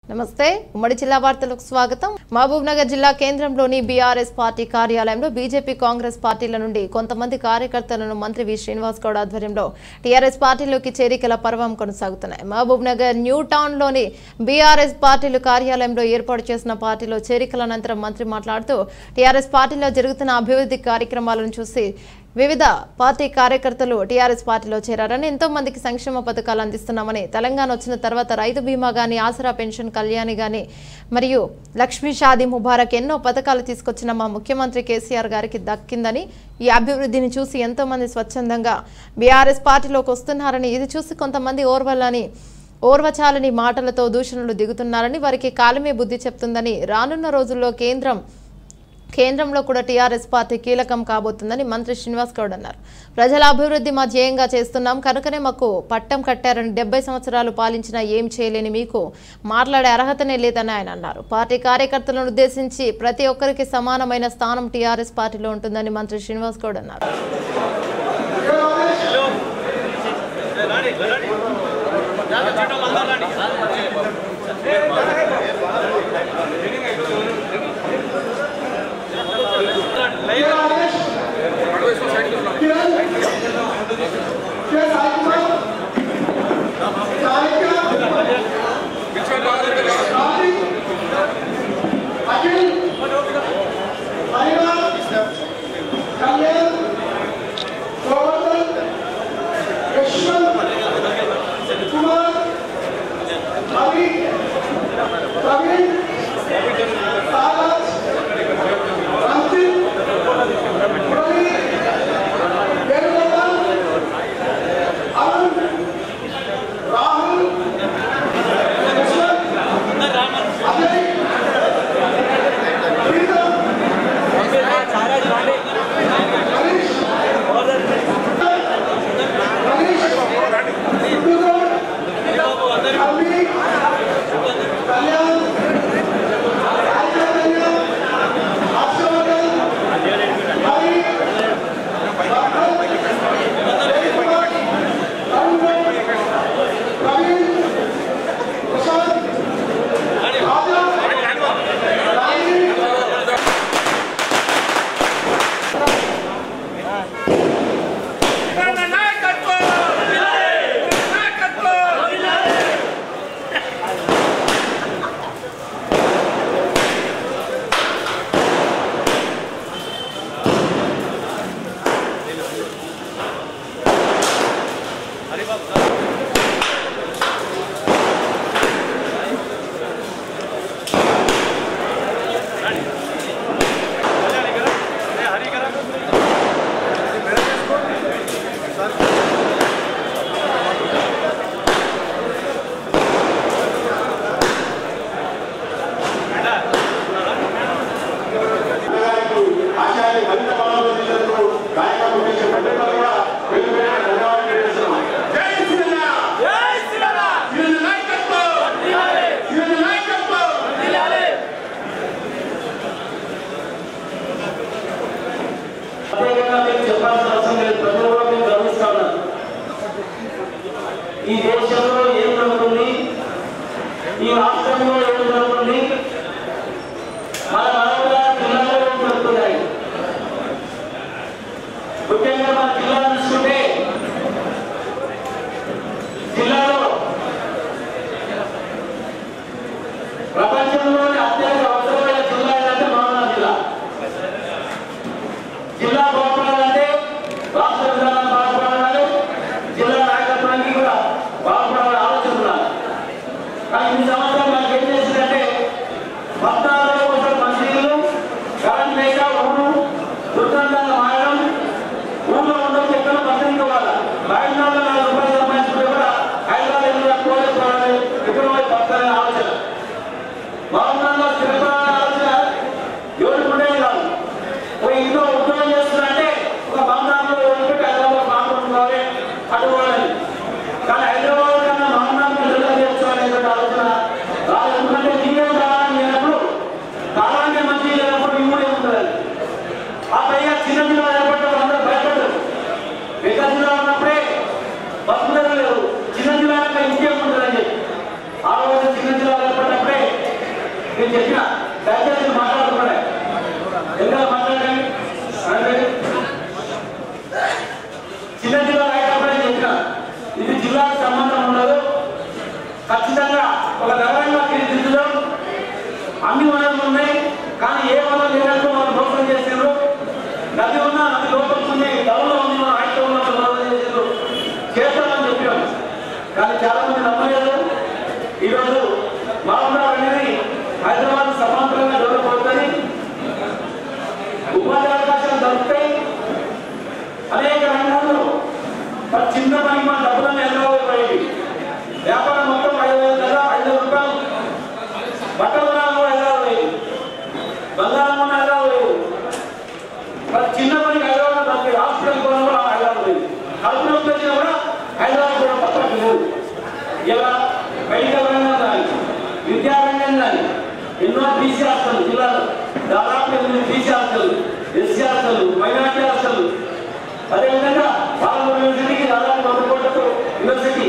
నమస్తే ఉమ్మడి జిల్లా వార్తలకు స్వాగతం మహబూబ్ నగర్ జిల్లా కేంద్రంలోని బీఆర్ఎస్ పార్టీ కార్యాలయంలో బీజేపీ కాంగ్రెస్ పార్టీల నుండి కొంతమంది కార్యకర్తలను మంత్రి వి శ్రీనివాస్ గౌడ్ ఆధ్వర్యంలో టీఆర్ఎస్ పార్టీలోకి చేరికల పర్వం కొనసాగుతున్నాయి మహబూబ్ నగర్ న్యూ టౌన్ లోని బీఆర్ఎస్ పార్టీలు కార్యాలయంలో ఏర్పాటు చేసిన పార్టీలో చేరికల అనంతరం మంత్రి మాట్లాడుతూ టీఆర్ఎస్ పార్టీలో జరుగుతున్న అభివృద్ధి కార్యక్రమాలను చూసి వివిధ పార్టీ కార్యకర్తలు టీఆర్ఎస్ పార్టీలో చేరారని ఎంతో మందికి సంక్షేమ పథకాలు అందిస్తున్నామని తెలంగాణ వచ్చిన తర్వాత రైతు బీమా గాని ఆసరా పెన్షన్ కళ్యాణి గాని మరియు లక్ష్మీ షాదీ ముబారక్ ఎన్నో పథకాలు తీసుకొచ్చిన మా ముఖ్యమంత్రి కేసీఆర్ గారికి దక్కిందని ఈ అభివృద్ధిని చూసి ఎంతో మంది స్వచ్ఛందంగా బీఆర్ఎస్ పార్టీలోకి వస్తున్నారని ఇది చూసి కొంతమంది ఓర్వలని ఓర్వచాలని మాటలతో దూషణలు దిగుతున్నారని వారికి కాలమే బుద్ధి చెప్తుందని రానున్న రోజుల్లో కేంద్రం కేంద్రంలో కూడా టీఆర్ఎస్ పార్టీ కీలకం కాబోతుందని మంత్రి శ్రీనివాస్ గౌడ్ అన్నారు ప్రజల అభివృద్ధి మా ధ్యేయంగా చేస్తున్నాం కనుకనే మాకు పట్టం కట్టారని డెబ్బై సంవత్సరాలు పాలించినా ఏం చేయలేని మీకు మాట్లాడే అర్హతనే లేదని ఆయన అన్నారు పార్టీ కార్యకర్తలను ఉద్దేశించి ప్రతి ఒక్కరికి సమానమైన స్థానం టీఆర్ఎస్ పార్టీలో ఉంటుందని మంత్రి శ్రీనివాస్ గౌడ్ అన్నారు ఆచార్య కవిత మహాబోధితులకు కార్యక్రమం చేసే ప్రజలకు కూడా పేరు పేరున ధన్యవాదాలు తెలియజేస్తున్నాం. జై శ్రీరామ్! శ్రీరామ నాయకత్వం! శ్రీరామ నాయకత్వం! ప్రత్యేకంగా మీకు చెప్పాల్సిన అవసరం లేదు ప్రజలు కూడా మేము గమనిస్తా ఉన్నారు ఈ దేశంలో ఏం జరుగుతుంది ఈ రాష్ట్రంలో ఏం జరుగుతుంది మన మనవుల జిల్లాలో ఏం జరుగుతున్నాయి ముఖ్యంగా మన జిల్లా చూసుకుంటే జిల్లాలో ప్రపంచంలోనే అత్యంత అవసరమైన జిల్లా ఏంటంటే మామూలు జిల్లా జిల్లా బాగుపడాలంటే రాష్ట్ర విధానం బాగుపడాలి జిల్లా నాయకత్వానికి కూడా బాగుపడాలని ఆలోచన ఉండాలి కానీ ఈ సంవత్సరం మనకి ఏం చేసిందంటే పద్నాలుగు వందల మంత్రులు కరెంట్ లేక ఊరు దుర్గంధాలు మారడం ఊళ్ళో ఉండడం ఎక్కడ మంత్రికి ఇవ్వాలి బయట నాలుగు రూపాయలు సంపాదించుకుంటే కూడా ఐదు జిల్లాకు సంబంధం ఉండదు ఖచ్చితంగా ఒక నగరంగా తీర్చిదిద్దాం అన్ని వనరులు ఉన్నాయి కానీ ఏ వనరు లేనట్టు మనం మోసం చేసారు నది ఉన్నా నది లోపలికి ఉంది డౌన్లో ఉంది మనం ఆయనతో ఉన్నట్టు మోసం చేసారు చేస్తామని చెప్పాం కానీ చాలా మంది నమ్మలేదు ఈరోజు మామూలు అనేది హైదరాబాద్ సమాంతరంగా డెవలప్ అవుతుంది ఉపాధి అవకాశాలు దొరుకుతాయి అనేక రంగాల్లో మరి చిన్న పనికి మన డబ్బులను ఎన్నోపోయేవి వ్యాపారం మొత్తం ఐదు వేలు కదా ఐదు వేల రూపాయలు బట్టల రంగంలో ఐదు వేలు బంగారం ఉన్న ఐదు వేలు మరి చిన్న పనికి ఐదు వేలు దానికి హాస్పిటల్ కూడా కూడా ఐదు వేలు కడుపులో వచ్చినా కూడా ఐదు వేలు కూడా పక్కకు లేవు ఇలా మెడికల్ రంగం కానీ విద్యా రంగం కానీ ఎన్నో బీసీ హాస్టల్ జిల్లాలో దాదాపు ఎనిమిది BC hostel SC hostel minority hostel అదేవిధంగా పాలమూరు యూనివర్సిటీకి దాదాపు వంద కోట్లతో యూనివర్సిటీ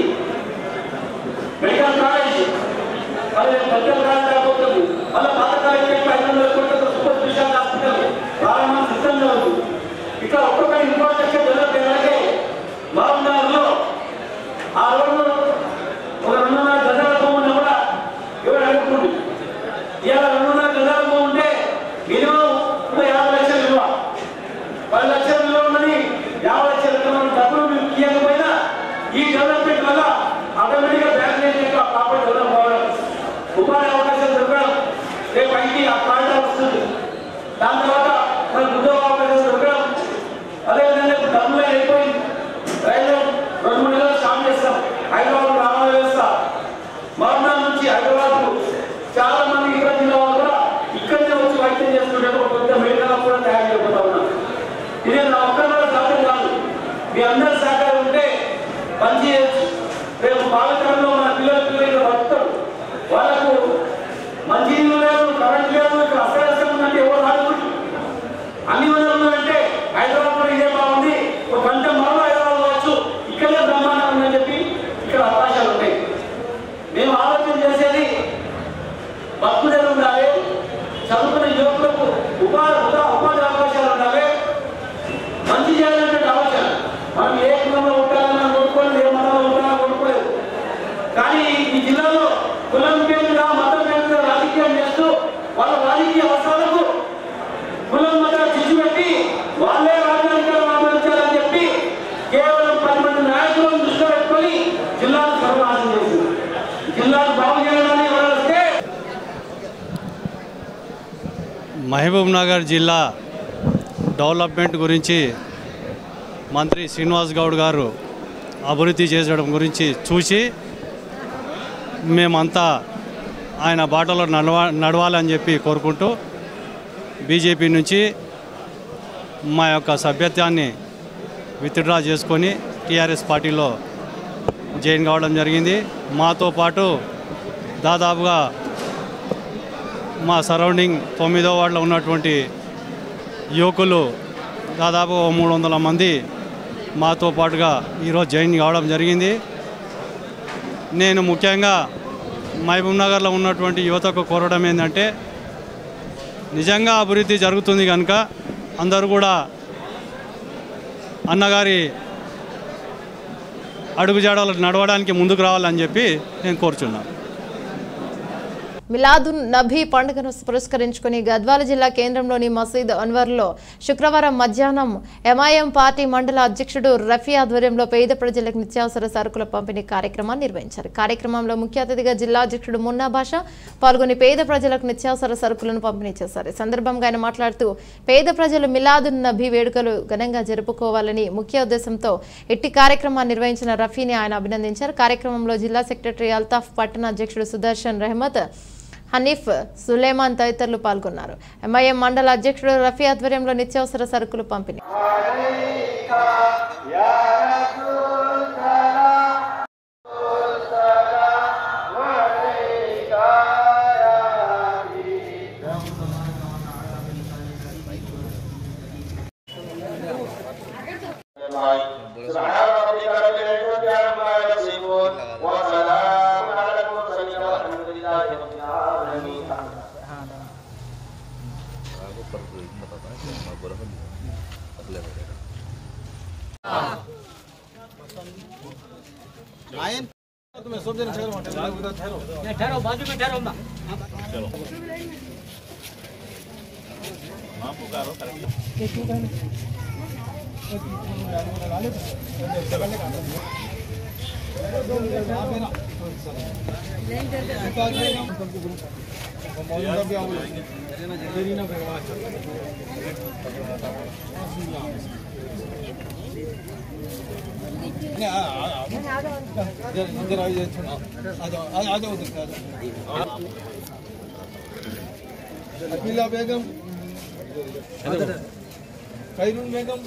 మెడికల్ కాలేజ్ అదే మెడికల్ కాలేజ్ రాబోతుంది మళ్ళీ పాత కాలేజ్ పెట్టి ఐదు వందల కోట్లతో సూపర్ స్పెషాలిటీ హాస్పిటల్ ప్రారంభం సిద్ధంగా ఉంది ఇట్లా ఒక్కొక్క ఇన్ఫ్రాస్ట్రక్చర్ డెవలప్ అయ్యాకే మహబూబ్నగర్లో ఆ రోజు ఒక రెండున్నర గజాల భూమి ఉన్నా కూడా ఎవరు అడుగుతుంది ఇవాళ రెండున్నర గజాల భూమి ఉంటే మినిమం ఒక యాభై లక్షలు విలువ పది లక్షల విలువ ఉన్నది యాభై లక్షల విలువ డబ్బులు మీరు తీయకపోయినా ఈ డెవలప్మెంట్ వల్ల ఆటోమేటిక్గా బ్యాంక్ నుంచి ప్రాపర్టీ డెవలప్ అవ్వడం ఉపాధి అవకాశాలు దొరకడం రేపు ఐటీ ఆ కాంటా వస్తుంది దాని తర్వాత మనకు ఉద్యోగ అవకాశాలు దొరకడం అదేవిధంగా ఇప్పుడు డబ్బులు అయిపోయింది రైలు రెండు మూడు నెలలు స్టాప్ చేస్తాం హైదరాబాద్ రవాణా వ్యవస్థ మరణాల నుంచి హైదరాబాద్ చాలా మంది ఇతర జిల్లా వాళ్ళు కూడా ఇక్కడనే వచ్చి వైద్యం చేస్తుంటే ఒక పెద్ద మెడికల్ కూడా తయారు చేయబోతా ఉన్నాం ఇది నా ఒక్కరి సాధ్యం కాదు మీ అందరి సహకారం ఉంటే పని చేయొచ్చు రేపు బాలకరంలో మన పిల్లల పిల్లలు ఇక్కడ బతుకుతారు వాళ్ళకు మంచి నీళ్ళు లేదు కరెంట్ లేదు ఇక్కడ అస్తవ్యస్తం ఉందంటే ఎవరు రాదు అన్ని వనరులు అంటే హైదరాబాద్ కూడా ఇదే బాగుంది ఒక గంట మరో హైదరాబాద్ కావచ్చు ఇక్కడే బ్రహ్మాండం ఉందని చెప్పి ఇక్కడ అవకాశాలు ఉంటాయి మేము ఆలోచన చేసేది బతుకుదేలు ఉండాలి చదువుకున్న యువకులకు ఉపాధి ఉదా- ఉపాధి అవకాశాలు ఉండాలి మంచి చేయాలంటే ఆలోచన మనం ఏ కులంలో ఉంటారని మనం కొనుక్కోలేదు ఏ మతంలో ఉంటారని కొనుక్కోలేదు కానీ ఈ జిల్లాలో కులం పేరుగా మతం పేరుగా రాజకీయం చేస్తూ వాళ్ళ రాజకీయ అవసరాలకు కులం మతం చిచ్చు పెట్టి వాళ్ళే రాజకీయాలు ఆచరించాలని చెప్పి కేవలం పది మంది నాయకులను దృష్టిలో పెట్టుకొని జిల్లాను సర్వనాశనం చేసింది జిల్లాను బాగు చేయాలని ఎవరు వస్తే మహబూబ్ నగర్ జిల్లా డెవలప్మెంట్ గురించి మంత్రి శ్రీనివాస్ గౌడ్ గారు అభివృద్ధి చేసడం గురించి చూసి మేమంతా ఆయన బాటలో నడవ నడవాలని చెప్పి కోరుకుంటూ బీజేపీ నుంచి మా యొక్క సభ్యత్వాన్ని విత్డ్రా చేసుకొని టీఆర్ఎస్ పార్టీలో జాయిన్ కావడం జరిగింది మాతో పాటు దాదాపుగా మా సరౌండింగ్ తొమ్మిదో వార్డులో ఉన్నటువంటి యువకులు దాదాపు ఓ మూడు వందల మంది మాతో పాటుగా ఈరోజు జాయిన్ కావడం జరిగింది నేను ముఖ్యంగా మహబూబ్ నగర్లో ఉన్నటువంటి యువతకు కోరడం ఏంటంటే నిజంగా అభివృద్ధి జరుగుతుంది కనుక అందరూ కూడా అన్నగారి అడుగుజాడలు నడవడానికి ముందుకు రావాలని చెప్పి నేను కోరుచున్నాను మిలాదున్ నబీ పండుగను పురస్కరించుకుని గద్వాల జిల్లా కేంద్రంలోని మసీద్ అన్వర్లో శుక్రవారం మధ్యాహ్నం ఎంఐఎం పార్టీ మండల అధ్యక్షుడు రఫీ ఆధ్వర్యంలో పేద ప్రజలకు నిత్యావసర సరుకుల పంపిణీ కార్యక్రమాన్ని నిర్వహించారు కార్యక్రమంలో ముఖ్య అతిథిగా జిల్లా అధ్యక్షుడు మున్నా భాష పాల్గొని పేద ప్రజలకు నిత్యావసర సరుకులను పంపిణీ చేశారు ఈ సందర్భంగా ఆయన మాట్లాడుతూ పేద ప్రజలు మిలాదున్ నబీ వేడుకలు ఘనంగా జరుపుకోవాలని ముఖ్య ఉద్దేశంతో ఎట్టి కార్యక్రమాన్ని నిర్వహించిన రఫీని ఆయన అభినందించారు కార్యక్రమంలో జిల్లా సెక్రటరీ అల్తాఫ్ పట్టణ అధ్యక్షుడు సుదర్శన్ రెహమత్ హనీఫ్ సులేమాన్ తదితరులు పాల్గొన్నారు ఎంఐఎం మండల అధ్యక్షుడు రఫీ ఆధ్వర్యంలో నిత్యావసర సరుకులు పంపిణీ سبحان ربك رب العزة عما يصفون وسلام على المرسلين والحمد لله رب العالمين aku perlu ini apa apa, mau boleh kan? Aku lihat. Akila बेगम खैरुल बेगम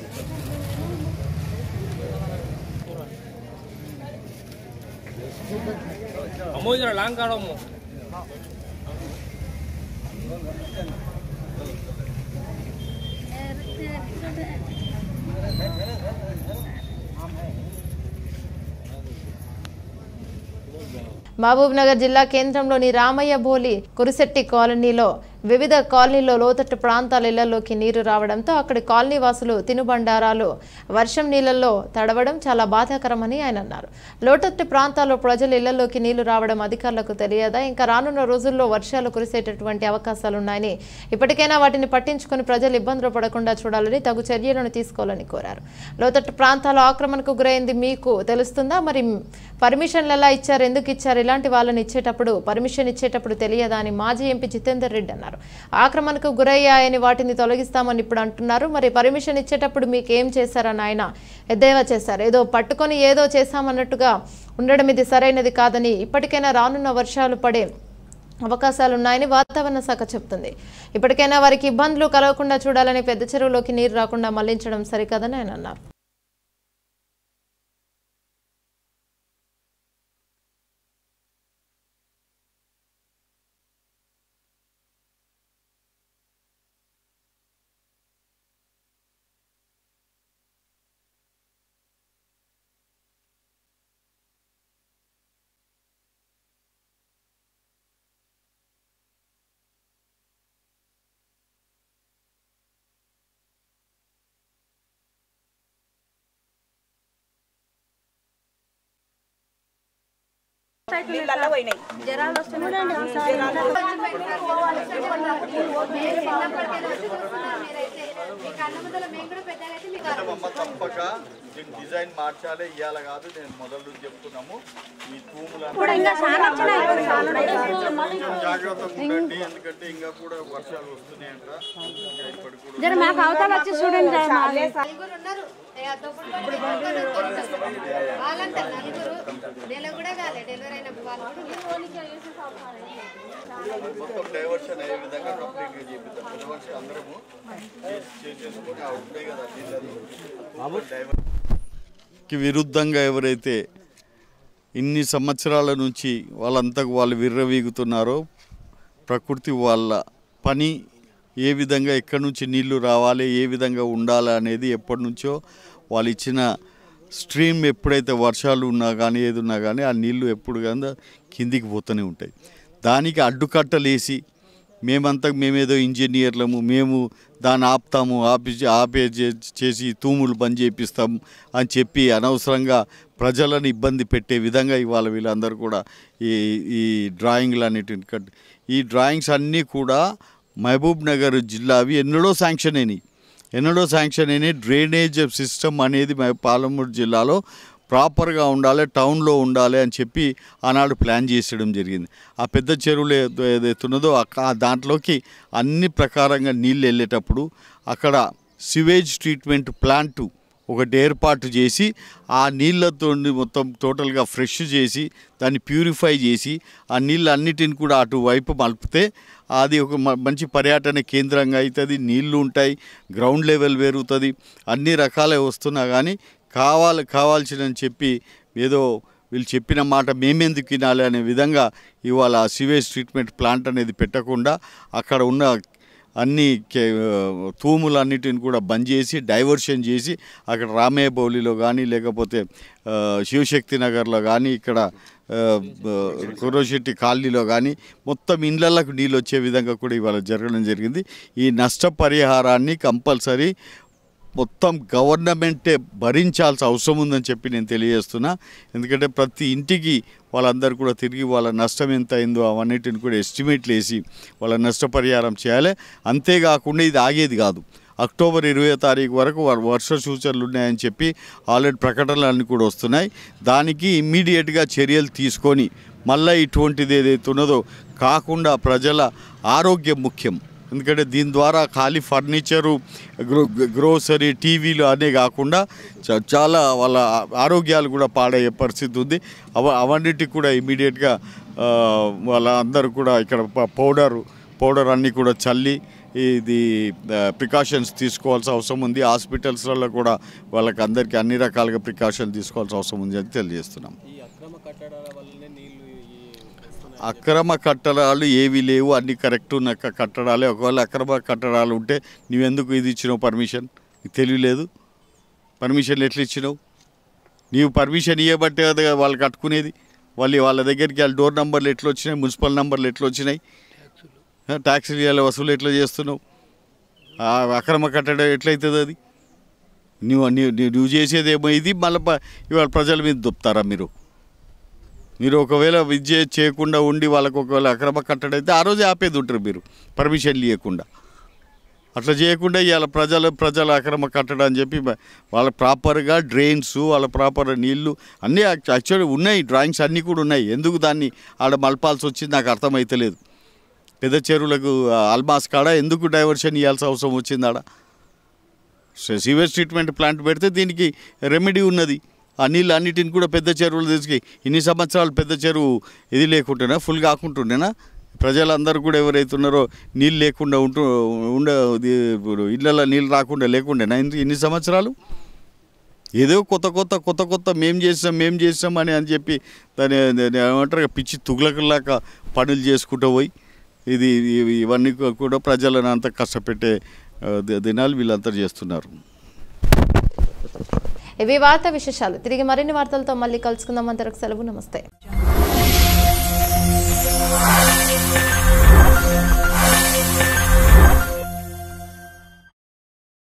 మహబూబ్ నగర్ జిల్లా కేంద్రంలోని రామయ్య భోలి కురిశెట్టి కాలనీలో వివిధ కాలనీలో లోతట్టు ప్రాంతాల ఇళ్లలోకి నీరు రావడంతో అక్కడి కాలనీ వాసులు తినుబండారాలు వర్షం నీళ్లలో తడవడం చాలా బాధాకరమని ఆయన అన్నారు లోతట్టు ప్రాంతాల్లో ప్రజలు ఇళ్లలోకి నీళ్లు రావడం అధికారులకు తెలియదా ఇంకా రానున్న రోజుల్లో వర్షాలు కురిసేటటువంటి అవకాశాలున్నాయని ఇప్పటికైనా వాటిని పట్టించుకొని ప్రజలు ఇబ్బందులు పడకుండా చూడాలని తగు చర్యలను తీసుకోవాలని కోరారు లోతట్టు ప్రాంతాల ఆక్రమణకు గురైంది మీకు తెలుస్తుందా మరి పర్మిషన్లు ఎలా ఇచ్చారు ఎందుకు ఇచ్చారు ఇలాంటి వాళ్ళని ఇచ్చేటప్పుడు పర్మిషన్ ఇచ్చేటప్పుడు తెలియదా అని మాజీ ఎంపీ జితేందర్ రెడ్డి అన్నారు ఆక్రమణకు గురయ్యాయని వాటిని తొలగిస్తామని ఇప్పుడు అంటున్నారు మరి పర్మిషన్ ఇచ్చేటప్పుడు మీకు ఏం చేశారని ఆయన ఎద్దేవా చేశారు ఏదో పట్టుకొని ఏదో చేశామన్నట్టుగా ఉండడం ఇది సరైనది కాదని ఇప్పటికైనా రానున్న వర్షాలు పడే అవకాశాలున్నాయని వాతావరణ శాఖ చెబుతుంది ఇప్పటికైనా వారికి ఇబ్బందులు కలగకుండా చూడాలని పెద్ద చెరువులోకి నీరు రాకుండా మళ్లించడం సరికాదని ఆయన అన్నారు నీళ్ళల్లో పోయినాయి అమ్మ తప్పక దీని డిజైన్ మార్చాలి ఇవ్వాలి కాదు నేను మొదలు నుంచి చెప్తున్నాము ఈ తూములు జాగ్రత్తగా ఉండండి ఎందుకంటే ఇంకా కూడా వర్షాలు వస్తున్నాయంట ఇంకా ఇప్పటికి కూడా జర మాకు అవతల వచ్చి చూడండి జర మాది. వాళ్ళంతా నలుగురు నెల కూడా కాలే డెలివరీ అయిన వాళ్ళు కూడా ఉన్నారు. మొత్తం డైవర్షన్ అయ్యే విధంగా కంప్లీట్ గా చేపిద్దాం డైవర్షన్ అందరము చేసి- చేసేసుకొని ఆ ఉంటాయి కదా నీళ్ళు డైవర్ కి విరుద్ధంగా ఎవరైతే ఇన్ని సంవత్సరాల నుంచి వాళ్ళంతకు వాళ్ళు విర్రవీగుతున్నారో ప్రకృతి వాళ్ళ పని ఏ విధంగా ఎక్కడి నుంచి నీళ్లు రావాలి ఏ విధంగా ఉండాలి అనేది ఎప్పటి నుంచో వాళ్ళు ఇచ్చిన స్ట్రీమ్ ఎప్పుడైతే వర్షాలు ఉన్నా కానీ ఏది ఉన్నా కానీ ఆ నీళ్లు ఎప్పుడు కానీ కిందికి పోతూనే ఉంటాయి దానికి అడ్డుకట్టలేసి మేమంతా మేమేదో ఇంజనీర్లము మేము దాన్ని ఆపుతాము ఆపి ఆపే చే- చేసి తూములు బంద్ చేపిస్తాము అని చెప్పి అనవసరంగా ప్రజలను ఇబ్బంది పెట్టే విధంగా ఇవాళ వీళ్ళందరూ కూడా ఈ ఈ డ్రాయింగ్లు అన్నిటిని కట్ ఈ డ్రాయింగ్స్ అన్నీ కూడా మహబూబ్ నగర్ జిల్లావి ఎన్నడో శాంక్షన్ అయినాయి ఎన్నడో శాంక్షన్ అయినాయి డ్రైనేజ్ సిస్టమ్ అనేది మా పాలమూరు జిల్లాలో ప్రాపర్గా ఉండాలి టౌన్లో ఉండాలి అని చెప్పి ఆనాడు ప్లాన్ చేసడం జరిగింది ఆ పెద్ద చెరువులు ఏదో- ఏదైతే ఉన్నదో అక్క- ఆ దాంట్లోకి అన్ని ప్రకారంగా నీళ్ళు వెళ్ళేటప్పుడు అక్కడ సివేజ్ ట్రీట్మెంట్ ప్లాంటు ఒకటి ఏర్పాటు చేసి ఆ నీళ్ళతో మొత్తం టోటల్గా ఫ్రెష్ చేసి దాన్ని ప్యూరిఫై చేసి ఆ నీళ్ళు అన్నిటిని కూడా అటువైపు మలిపితే అది ఒక మ- మంచి పర్యటన కేంద్రంగా అవుతుంది నీళ్లు ఉంటాయి గ్రౌండ్ లెవెల్ పెరుగుతుంది అన్ని రకాలే వస్తున్నా కానీ కావాలి కావాల్సినని చెప్పి ఏదో వీళ్ళు చెప్పిన మాట మేమెందుకు వినాలి అనే విధంగా ఇవాళ సివేజ్ ట్రీట్మెంట్ ప్లాంట్ అనేది పెట్టకుండా అక్కడ ఉన్న అన్ని కే- తూములన్నిటిని కూడా బంద్ చేసి డైవర్షన్ చేసి అక్కడ రామయ్య బౌలిలో కానీ లేకపోతే ఆ, శివశక్తి నగర్లో కానీ ఇక్కడ ఆ, బ- కుర్రోశెట్టి కాలనీలో కానీ మొత్తం ఇండ్లకు నీళ్ళు వచ్చే విధంగా కూడా ఇవాళ జరగడం జరిగింది ఈ నష్టపరిహారాన్ని కంపల్సరీ మొత్తం గవర్నమెంటే భరించాల్సిన అవసరం ఉందని చెప్పి నేను తెలియజేస్తున్నా ఎందుకంటే ప్రతి ఇంటికి వాళ్ళందరూ కూడా తిరిగి వాళ్ళ నష్టం ఎంత అయిందో అవన్నిటిని కూడా ఎస్టిమేట్లు వేసి వాళ్ళ నష్టపరిహారం చేయాలి అంతేకాకుండా ఇది ఆగేది కాదు అక్టోబర్ ఇరవై తారీఖు వరకు వ- వర్ష సూచనలు ఉన్నాయని చెప్పి ఆల్రెడీ ప్రకటనలు అన్నీ కూడా వస్తున్నాయి దానికి ఇమ్మీడియట్గా చర్యలు తీసుకొని మళ్ళీ ఇటువంటిది ఏదైతే ఉన్నదో కాకుండా ప్రజల ఆరోగ్యం ముఖ్యం ఎందుకంటే దీని ద్వారా ఖాళీ ఫర్నిచరు గ్రో గ్రోసరీ టీవీలు అనే కాకుండా చ- చాలా వాళ్ళ ఆ- ఆరోగ్యాలు కూడా పాడయ్యే పరిస్థితి ఉంది అవ అవన్నిటికి కూడా ఇమీడియట్గా వాళ్ళ అందరూ కూడా ఇక్కడ ప- పౌడర్ పౌడర్ అన్నీ కూడా చల్లి ఇది ప్రికాషన్స్ తీసుకోవాల్సిన అవసరం ఉంది హాస్పిటల్స్లలో కూడా వాళ్ళకి అందరికీ అన్ని రకాలుగా ప్రికాషన్ తీసుకోవాల్సిన అవసరం ఉంది అని తెలియజేస్తున్నాం అక్రమ కట్టడాలు ఏవి లేవు అన్ని కరెక్ట్ ఉన్న క- కట్టడాలే ఒకవేళ అక్రమ కట్టడాలు ఉంటే నువ్వెందుకు ఇది ఇచ్చినావు పర్మిషన్ నీకు తెలియలేదు పర్మిషన్ ఎట్లా ఇచ్చినావు నీవు పర్మిషన్ ఇవ్వబట్టే కదా వాళ్ళు కట్టుకునేది వాళ్ళు వాళ్ళ దగ్గరికి వాళ్ళ డోర్ నంబర్లు ఎట్లా వచ్చినాయి మున్సిపల్ నంబర్లు ఎట్లా వచ్చినాయి ఆ, ట్యాక్సీలు ఇవాళ వసూలు ఎట్లా చేస్తున్నావు ఆ అక్రమ కట్టడం ఎట్లయితుంది అది నువ్వు నువ్వు నువ్వు చేసేది ఏమో ఇది మళ్ళీ ఇవాళ ప్రజల మీద దొప్పుతారా మీరు మీరు ఒకవేళ విద్య చేయకుండా ఉండి వాళ్ళకు ఒకవేళ అక్రమ కట్టడం అయితే ఆ రోజే ఆపేది ఉంటారు మీరు పర్మిషన్లు ఇవ్వకుండా అట్లా చేయకుండా ఇవాళ ప్రజలు ప్రజల అక్రమ కట్టడం అని చెప్పి బ- వాళ్ళ ప్రాపర్గా డ్రైన్స్ వాళ్ళ ప్రాపర్ నీళ్లు అన్నీ యాక్చువల్లీ ఉన్నాయి డ్రాయింగ్స్ అన్నీ కూడా ఉన్నాయి ఎందుకు దాన్ని ఆడ మలపాల్సి వచ్చింది నాకు అర్థమైతలేదు పెద్ద చెరువులకు ఆ, అల్మాస్ కాడ ఎందుకు డైవర్షన్ ఇవ్వాల్సిన అవసరం వచ్చింది ఆడ సీవేజ్ ట్రీట్మెంట్ ప్లాంట్ పెడితే దీనికి రెమెడీ ఉన్నది ఆ నీళ్ళు అన్నిటిని కూడా పెద్ద చెరువులు తీసుకు ఇన్ని సంవత్సరాలు పెద్ద చెరువు ఇది లేకుంటేనా ఫుల్ కాకుంటుండేనా ప్రజలందరూ కూడా ఎవరైతే ఉన్నారో నీళ్ళు లేకుండా ఉంటూ ఉండ ఇది ఇప్పుడు ఇళ్ళల్లో నీళ్ళు రాకుండా లేకుండేనా ఇన్ని- ఇన్ని సంవత్సరాలు ఏదో కొత్త కొత్త కొత్త కొత్త మేం చేసాం మేం చేసాం అని అని చెప్పి దాని దాన్ని ఏమంటారు పిచ్చి తుగులకలాక పనులు చేసుకుంటూ పోయి ఇది ఇవి- ఇవన్నీ కూడా ప్రజలను అంత కష్టపెట్టే ఆ, ది- దినాలు వీళ్ళంతా చేస్తున్నారు ఇవి వార్తా విశేషాలు తిరిగి మరిన్ని వార్తలతో మళ్ళీ కలుసుకుందాం అంతవరకు సెలవు నమస్తే